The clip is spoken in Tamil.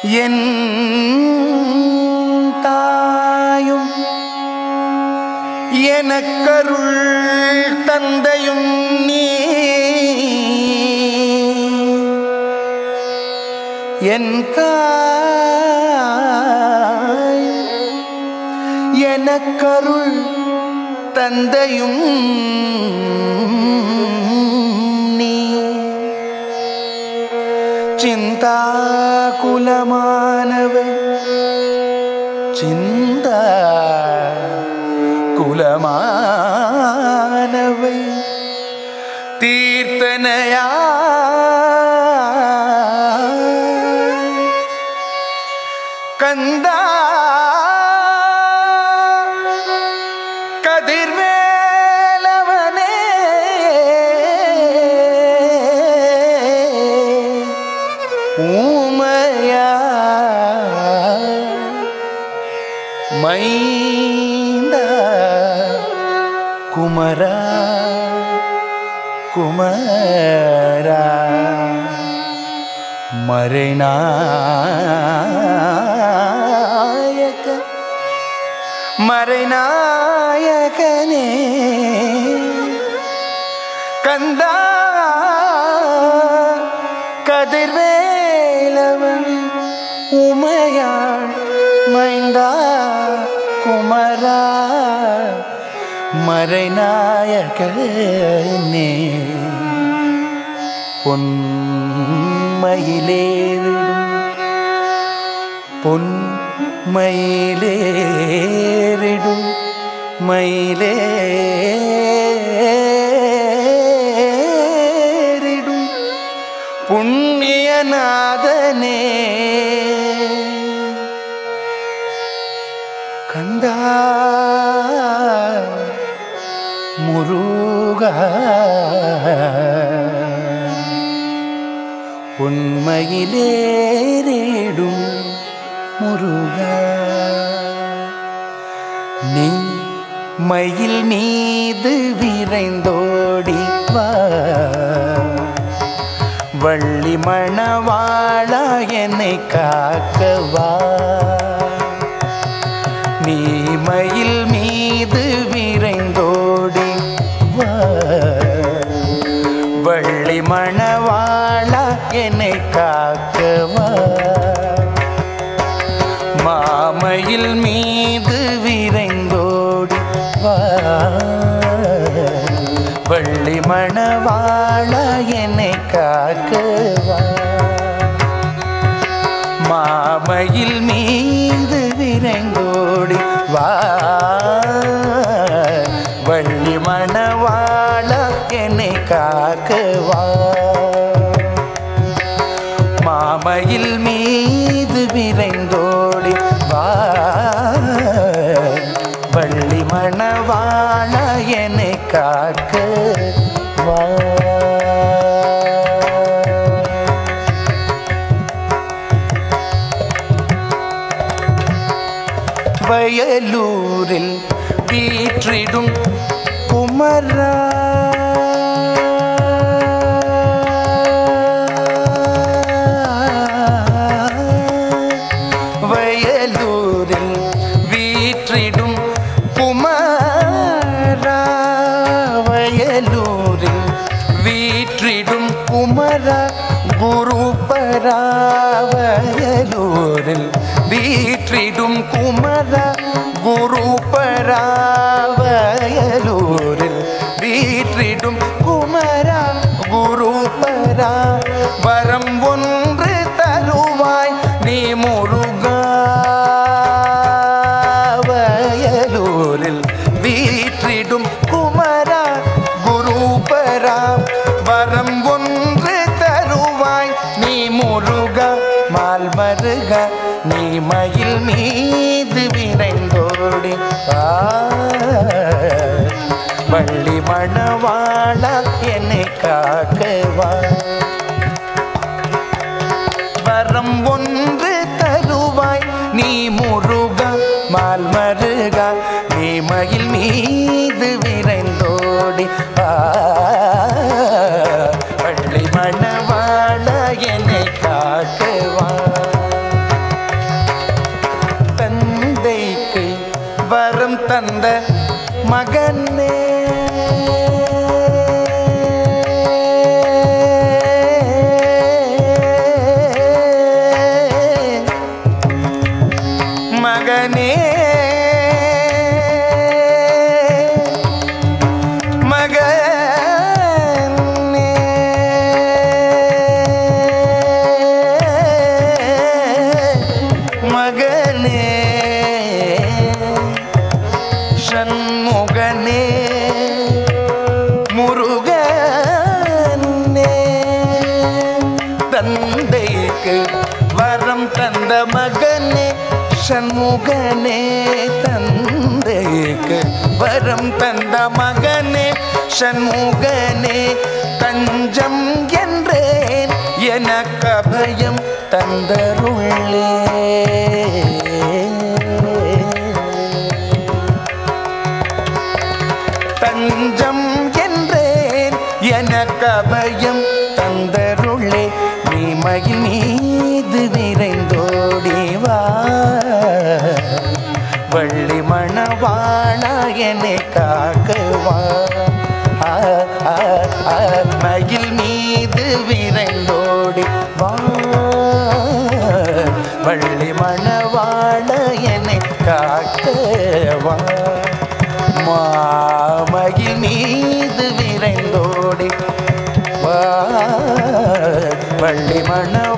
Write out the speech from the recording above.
என் தாயும் எனக்கருள் தந்தையும் நீ என் தாய் எனக்கருள் தந்தையும் நீ சிந்தா குலமானவன் சிந்தா குலமானவை தீர்த்தனையா கந்தா கதிர்வேலவனே ஊமையா மைந்த குமரா குமரா மறைநாயக மறைநாயகனே கந்தா கதிர்வேலவன் உமையாள் மைந்தா குமரா மறைநாயகனே பொன்மயிலேறிடும் பொன்மயிலேறிடும் மயிலேறிடும் புண்ணியநாதனே கந்தா முருகா உண்மையிலேறிடும் முருகா நீ மயில் மீது விரைந்தோடி வா வள்ளி மணவாளா என்னை காக்கவா நீ மயில் மீது விரைந்தோடி வா வள்ளி மணவாளா என்னை காக்கவா மாமையில் மீது விரைந்தோடி வா வள்ளி மணவாளா என்னை காக்கவா மாமையில் மீது விரைந்தோடி வா வள்ளி மணவாள என்னை காக்கவா மாமையில் மீது விரைந்தோடி வா வள்ளி மணவாள என்னை காக்கவா வயலூரில் வீற்றிடும் குமரா வயலூரில் வீற்றிடும் குமரா வயலூரில் வீற்றிடும் குமரா குருபரா வயலூரில் வீற்றிடும் குமரா குருபரா வயலூரில் வீற்றிடும் குமரா குருபரா வரம் ஒன்று தருவாய் நீ முருகா வயலூரில் வீற்றிடும் குமரா குருபரா வரம் ஒன்று தருவாய் நீ முருகா மால் மருக நீ மயில் மீது விரைந்தோடி வா. வள்ளி மணவாளா என்னை காக்கவா வரம் ஒன்று தருவாய் நீ முருகா மால் மருகா நீ மயில் மீது விரைந்தோடி ஆ பள்ளி மணவாள என்னை காக்கவா தந்த மகனே சண்முகனே தந்தைக்கு வரம் தந்த மகனே சண்முகனே தஞ்சம் என்றேன் எனக்கு அபயம் தந்தருளே தஞ்சம் என்றேன் எனக்கு அபயம் தந்தருளே நீ மயில் மீது விரைந்தோடி வா வள்ளி மணவாளா என்னை காக்கவா ஆ, ஆ, ஆ, மயில் மீது விரைந்தோடி வா வள்ளி மணவாள என்னை காக்கவா மாமகில் மீது விரைந்தோடி வா வள்ளி மண